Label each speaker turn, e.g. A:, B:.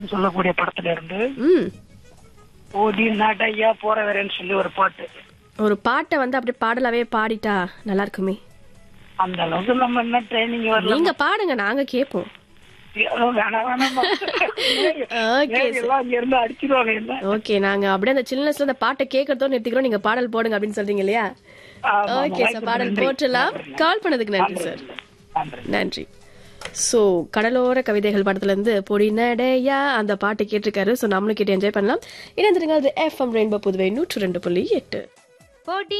A: சொல்லக்கூடிய படத்துல இருந்து
B: ம்
A: ஓடி நாட்டையா போற வரேன்னு சொல்லி ஒரு பாட்டு
B: ஒரு பாட்டை வந்து அப்படியே பாடலாவே பாடிட்டா நல்லா இருக்குமே
A: அந்த அளவுக்கு நம்ம என்ன ட்ரைனிங் வரல
B: நீங்க பாடுங்க நாங்க கேட்போம்
A: வேணாம் வேணாம்மா.
B: ஓகே
A: நேரு எல்லாம் அங்க இருந்து அடிச்சிருவாங்க என்ன
B: ஓகே நாங்க அப்படியே அந்த சில்னஸ்ல அந்த பாட்டை கேட்கறதோ நிறுத்திக்கிறோம் நீங்க பாடல் போடுங்க அப்படின்னு சொல்றீங்க இல்லையா
A: ஆமா,
B: ஓகே சார் பாடல்
A: நன்றி.
B: போற்றலாம் கால் பண்ணதுக்கு நன்றி சார்
A: நன்றி
B: நன்றி சோ கடலோர கவிதைகள் படத்துல இருந்து பொடி நடையா அந்த பாட்டு கேட்டிருக்காரு சோ நம்மளும் கேட்டு என்ஜாய் பண்ணலாம் இணைந்திருங்க அது எஃப்எம் ரெயின்போ புதுவை நூற்று ரெண்டு புள்ளி எட்டு
C: போட்டி